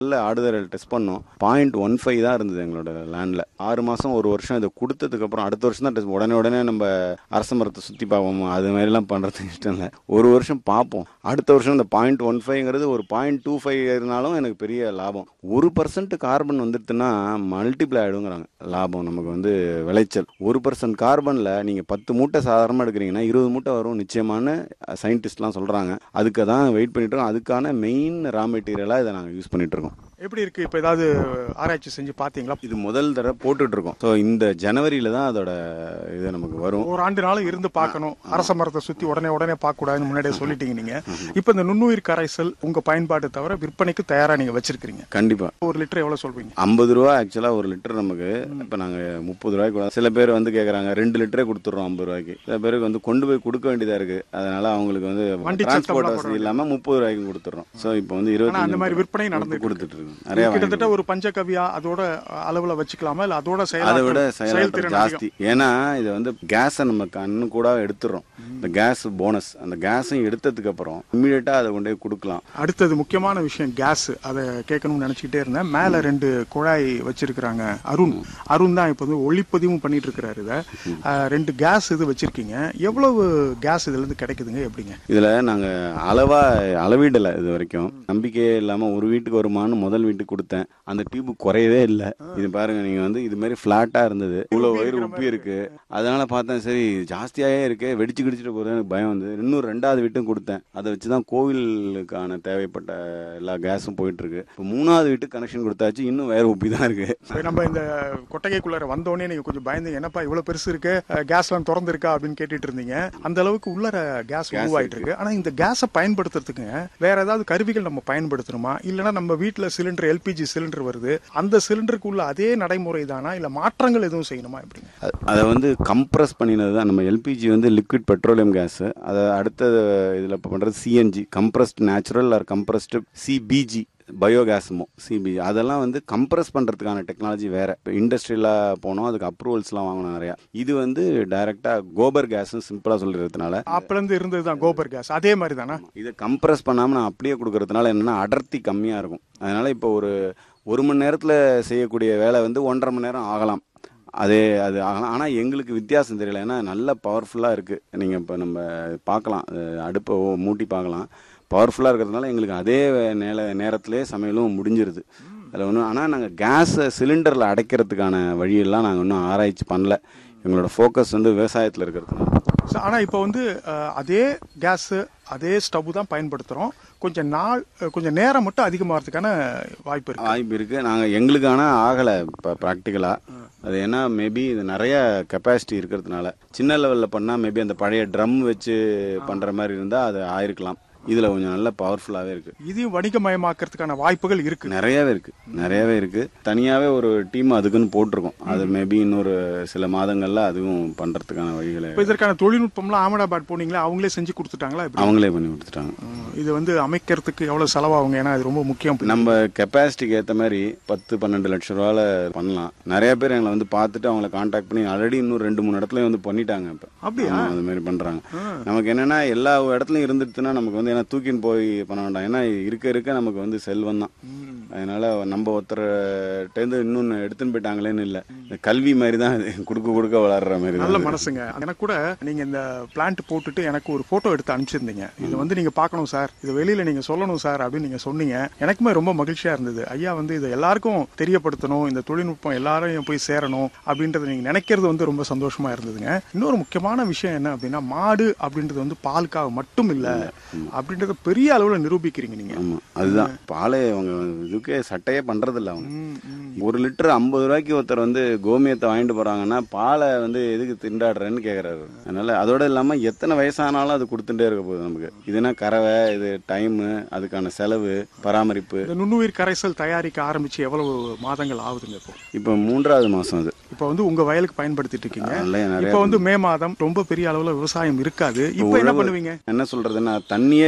நல்ல ஆடுதல் டெஸ்ட் பண்ணோம் பாயிண்ட் ஒன் ஃபைவ் தான் இருந்தது எங்களோட லேண்டில் ஆறு மாதம் ஒரு வருஷம் இதை கொடுத்ததுக்கப்புறம் அடுத்த வருஷம் தான் டெஸ்ட் உடனே உடனே நம்ம அரச மரத்தை சுற்றி பார்ப்போம் அது மாதிரிலாம் பண்ணுறதுக்கு இஷ்டம் இல்லை ஒரு வருஷம் பார்ப்போம் அடுத்த வருஷம் இந்த பாயிண்ட் ஒன் ஃபைவ்ங்கிறது ஒரு பாயிண்ட் டூ ஃபைவ் இருந்தாலும் எனக்கு பெரிய லாபம் ஒரு பர்சன்ட் கார்பன் வந்துடுதுன்னா மல்டிப்ளை ஆகிடுங்கிறாங்க லாபம் நமக்கு வந்து விளைச்சல் ஒரு பர்சன்ட் கார்பனில் நீங்கள் பத்து மூட்டை சாதாரணமாக எடுக்கிறீங்கன்னா இருபது மூட்டை வரும் நிச்சயமான சயின்டிஸ்ட்லாம் சொல்கிறாங்க அதுக்கு தான் வெயிட் பண்ணிட்டு இருக்கோம் அதுக்கான மெயின் ரா மெட்டீரியலாக இதை நாங்கள் யூஸ் பண்ணிட்டு இருக்கோம் எப்படி இருக்கு இப்போ ஏதாவது ஆராய்ச்சி செஞ்சு பார்த்தீங்களா இது முதல் தடவை போட்டுட்டு இருக்கோம் ஸோ இந்த ஜனவரியில தான் அதோட இது நமக்கு வரும் ஒரு ஆண்டு நாளும் இருந்து பார்க்கணும் அரச மரத்தை சுத்தி உடனே உடனே பார்க்க கூடாதுன்னு முன்னாடியே சொல்லிட்டீங்க நீங்க இப்போ இந்த நுண்ணுயிர் கரைசல் உங்க பயன்பாடு தவிர விற்பனைக்கு தயாரா நீங்க வச்சிருக்கீங்க கண்டிப்பா ஒரு லிட்டர் எவ்வளவு சொல்வீங்க ஐம்பது ரூபா ஆக்சுவலா ஒரு லிட்டர் நமக்கு இப்போ நாங்க முப்பது ரூபாய்க்கு கூட- சில பேர் வந்து கேக்குறாங்க ரெண்டு லிட்டரே கொடுத்துட்றோம் ஐம்பது ரூபாய்க்கு சில பேருக்கு வந்து கொண்டு போய் கொடுக்க வேண்டியதா இருக்கு அதனால அவங்களுக்கு வந்து வண்டி டிரான்ஸ்போர்ட் சத்தம்லாம் வசதி இல்லாம முப்பது ரூபாய்க்கு கொடுத்துறோம் ஸோ இப்போ வந்து ஆனா அந்த மாதிரி இருபத்தி விற்பனை நடந்துட்டு கொடுத்துட்டு இருக்கோம் நிறைய கிட்டத்தட்ட ஒரு பஞ்சகவியா அதோட அளவுல வச்சுக்கலாமா இல்ல அதோட அதை விட செயலாற்றல் செயலாற்றல் செயல்திறன் ஜாஸ்தி ஏன்னா இது வந்து கேஸை நம்ம கண்ணு கூட எடுத்துடுறோம் இந்த கேஸ் போனஸ் அந்த கேஸையும் எடுத்ததுக்கு அப்புறம் இம்மீடியட்டா அதை கொண்டு போய் கொடுக்கலாம் அடுத்தது முக்கியமான விஷயம் கேஸ் அதை கேட்கணும்னு நினைச்சுக்கிட்டே இருந்தேன் மேல ரெண்டு குழாய் வச்சிருக்கிறாங்க அருண் அருண் தான் இப்போ வந்து ஒளிப்பதிவும் பண்ணிட்டு இருக்கிறாரு இதை அஹ், ரெண்டு கேஸ் இது வச்சிருக்கீங்க எவ்வளவு கேஸ் இதுல இருந்து கிடைக்குதுங்க எப்படிங்க இதுல நாங்க அளவா அளவீடல இது வரைக்கும் நம்பிக்கையே இல்லாம ஒரு வீட்டுக்கு வருமானு முதல் வீட்டுக்கு கொடுத்தேன் அந்த டியூப் குறையவே இல்லை இது பாருங்க நீங்க வந்து இது மாதிரி பிளாட்டா இருந்தது இவ்வளவு வயிறு உப்பி இருக்கு அதனால பார்த்தேன் சரி ஜாஸ்தியாவே இருக்கு வெடிச்சு கிடிச்சிட்டு போறது எனக்கு பயம் வந்து இன்னும் ரெண்டாவது வீட்டும் கொடுத்தேன் அதை வச்சுதான் கோவிலுக்கான தேவைப்பட்ட எல்லா கேஸும் போயிட்டு இருக்கு இப்போ மூணாவது வீட்டுக்கு கனெக்ஷன் கொடுத்தாச்சு இன்னும் வயிறு உப்பி தான் இருக்கு இப்ப நம்ம இந்த கொட்டகைக்குள்ளார வந்தோடனே நீங்க கொஞ்சம் பயந்தீங்க என்னப்பா இவ்வளவு பெருசு இருக்கு கேஸ் எல்லாம் திறந்து இருக்கா அப்படின்னு கேட்டுட்டு இருந்தீங்க அந்த அளவுக்கு உள்ளர கேஸ் உருவாயிட்டு இருக்கு ஆனா இந்த கேஸை பயன்படுத்துறதுக்கு வேற ஏதாவது கருவிகள் நம்ம பயன்படுத்தணுமா இல்லைன்னா நம்ம வீட்டுல சிலிண்டர் எல்பிஜி சிலிண்டர் வருது அந்த சிலிண்டருக்கு உள்ள அதே நடைமுறை தானா இல்ல மாற்றங்கள் எதுவும் செய்யணுமா எப்படிங்க அ- அதை வந்து கம்ப்ரஸ் பண்ணினது தான் நம்ம எல்பிஜி வந்து லிக்விட் பெட்ரோலியம் கேஸ் அதை அடுத்த இதில் இப்போ பண்ணுறது CNG compressed natural or compressed CBG பயோகேஸுமோ சிபிஜி அதெல்லாம் வந்து கம்ப்ரஸ் பண்ணுறதுக்கான டெக்னாலஜி வேற இப்போ இண்டஸ்ட்ரியலாக போனோம் அதுக்கு அப்ரூவல்ஸ்லாம் வாங்கணும் நிறையா இது வந்து டைரெக்டாக கோபர் கேஸ்னு சிம்பிளாக சொல்லிடுறதுனால அப்பல இருந்து இருந்ததுதான் கோபர் கேஸ் அதே மாதிரி தானா இதை கம்ப்ரஸ் பண்ணாமல் நான் அப்படியே கொடுக்கறதுனால என்னன்னா அடர்த்தி கம்மியாக இருக்கும் அதனால இப்போ ஒரு ஒரு மணி நேரத்தில் செய்யக்கூடிய வேலை வந்து ஒன்றரை மணி நேரம் ஆகலாம் அதே அது ஆகலாம் ஆனால் எங்களுக்கு வித்தியாசம் தெரியல ஏன்னா நல்ல பவர்ஃபுல்லாக இருக்குது நீங்கள் இப்போ நம்ம பார்க்கலாம் அஹ் அடுப்பை ஓ- மூட்டி பார்க்கலாம் பவர்ஃபுல்லாக இருக்கிறதுனால எங்களுக்கு அதே நேர நேரத்திலே சமையலும் முடிஞ்சிருது அதில் ஒன்றும் ஆனால் நாங்கள் கேஸை சிலிண்டரில் அடைக்கிறதுக்கான வழியெல்லாம் நாங்கள் இன்னும் ஆராய்ச்சி பண்ணல எங்களோட ஃபோக்கஸ் வந்து விவசாயத்தில் இருக்கிறதுனால So, ஆனா இப்போ வந்து அஹ், அதே கேஸ் அதே ஸ்டவ் தான் பயன்படுத்துறோம் கொஞ்சம் நாள் அஹ், கொஞ்சம் நேரம் மட்டும் அதிகமாகிறதுக்கான வாய்ப்பு இருக்கு வாய்ப்பு இருக்கு நாங்க எங்களுக்கு ஆனா ஆகல இப்போ ப்ராக்டிக்கலா அது ஏன்னா மேபி இது நிறைய கெப்பாசிட்டி இருக்கிறதுனால சின்ன லெவல்ல பண்ணா மேபி அந்த பழைய ட்ரம் வச்சு பண்ற மாதிரி இருந்தா அது ஆயிருக்கலாம் இதுல கொஞ்சம் நல்ல பவர்ஃபுல்லாவே இருக்கு இதையும் வணிகமயமாக்கிறதுக்கான வாய்ப்புகள் இருக்கு நிறையவே இருக்கு நிறையவே இருக்கு தனியாவே ஒரு டீம் அதுக்குன்னு போட்டிருக்கோம் அது மேபி இன்னொரு சில மாதங்கள்ல அதுவும் பண்றதுக்கான வழிகளை இப்போ இதற்கான தொழில்நுட்பம்லாம் அகமதாபாத் போனீங்களா அவங்களே செஞ்சு கொடுத்துட்டாங்களா எப்படி அவங்களே பண்ணி கொடுத்துட்டாங்க ம், இது வந்து அமைக்கிறதுக்கு எவ்வளவு செலவாகுங்க ஏன்னா இது ரொம்ப முக்கியம் நம்ம கெப்பாசிட்டிக்கு ஏற்ற மாதிரி பத்து பன்னெண்டு லட்சம் ரூபால பண்ணலாம் நிறைய பேர் எங்களை வந்து பார்த்துட்டு அவங்கள காண்டாக்ட் பண்ணி ஆல்ரெடி இன்னும் ரெண்டு மூணு இடத்துல வந்து பண்ணிட்டாங்க இப்போ அப்படியா? ஆமா, அது மாதிரி பண்றாங்க நமக்கு என்னன்னா எல்லா இடத்துலயும் இருந்துட்டுனா நமக்கு வந்து ஏன்னா தூக்கின்னு போய் பண்ண வேண்டாம் ஏன்னா இருக்க இருக்க நமக்கு வந்து செல்வம் தான் அதனால நம்ம ஒருத்தர்கிட்டேருந்து இன்னொன்னு எடுத்துன்னு போயிட்டாங்களேன்னு இல்லை இந்த கல்வி மாதிரி தான் இது கொடுக்க கொடுக்க வளர்ற மாதிரி நல்ல தான் மனசுங்க எனக்கு கூட நீங்க இந்த பிளான்ட் போட்டுட்டு எனக்கு ஒரு போட்டோ எடுத்து அனுப்பிச்சிருந்தீங்க இது வந்து நீங்க பார்க்கணும் சார் இது வெளியில நீங்க சொல்லணும் சார் அப்படின்னு நீங்க சொன்னீங்க எனக்குமே ரொம்ப மகிழ்ச்சியா இருந்தது ஐயா வந்து இதை எல்லாருக்கும் தெரியப்படுத்தணும் இந்த தொழில்நுட்பம் எல்லாரையும் போய் சேரணும் அப்படின்றத நீங்க நினைக்கிறது வந்து ரொம்ப சந்தோஷமா இருந்ததுங்க இன்னொரு முக்கியமான விஷயம் என்ன அப்படின்னா மாடு அப்படின்றது வந்து பாலுக்காக மட்டும் இல்ல அப்படின்றத பெரிய அளவுல நிரூபிக்கிறீங்க நீங்க ஆமா அதுதான் பாலே அவங்க இதுக்கே சட்டையே பண்றது இல்ல அவங்க ஒரு லிட்டர் ஐம்பது ரூபாய்க்கு ஒருத்தர் வந்து கோமியத்தை வாங்கிட்டு போறாங்கன்னா பாலை வந்து எதுக்கு திண்டாடுறேன்னு கேக்குறாரு அதனால அதோட இல்லாம எத்தனை வயசானாலும் அது கொடுத்துட்டே இருக்க போகுது நமக்கு இதுனா கறவை இது டைம் அதுக்கான செலவு பராமரிப்பு இந்த நுண்ணுயிர் கரைசல் தயாரிக்க ஆரம்பிச்சு எவ்வளவு மாதங்கள் ஆகுதுங்க இப்போ இப்போ மூன்றாவது மாசம் அது இப்போ வந்து உங்க வயலுக்கு பயன்படுத்திட்டு இருக்கீங்க நிறைய நிறைய இப்போ வந்து மே மாதம் ரொம்ப பெரிய அளவுல விவசாயம் இருக்காது இப்போ என்ன உழவு- பண்ணுவீங்க என்ன சொல்றதுன்னா தண்ணியே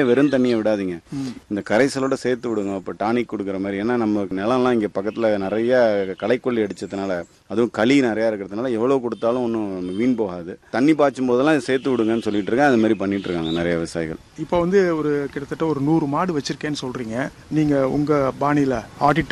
வெறும் தண்ணியை விடாதீங்க இந்த கரைசலோட சேர்த்து விடுங்க இப்போ டானிக் கொடுக்குற மாதிரி ஏன்னா நம்ம நிலம்லாம் இங்கே பக்கத்தில் நிறைய களைக்கொல்லி அடிச்சதுனால அதுவும் களி நிறையா இருக்கிறதுனால எவ்வளோ கொடுத்தாலும் ஒன்றும் வீண் போகாது தண்ணி பாய்ச்சும் போதெல்லாம் இதை சேர்த்து விடுங்கன்னு சொல்லிட்டு இருக்கேன் அது மாதிரி பண்ணிட்டு இருக்காங்க நிறைய விவசாயிகள் இப்போ வந்து ஒரு கிட்டத்தட்ட ஒரு நூறு மாடு வச்சிருக்கேன்னு சொல்றீங்க நீங்க உங்க பாணியில ஆடிட்